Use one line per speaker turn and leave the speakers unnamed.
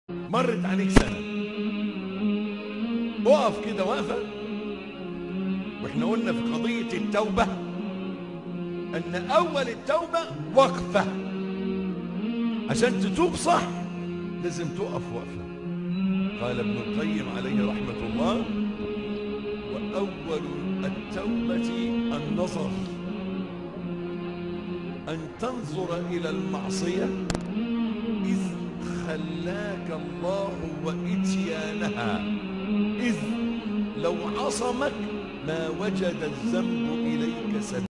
مرت عليك سنة اقف كده واقفة واحنا قلنا في قضية التوبة ان اول التوبة وقفة عشان تتوب صح لازم تقف وقفة قال ابن القيم عليه رحمة الله وأول التوبة النظر أن تنظر إلى المعصية إذ خلاك الله وإتيانها إذ لو عصمك ما وجد الذنب إليك سبيلا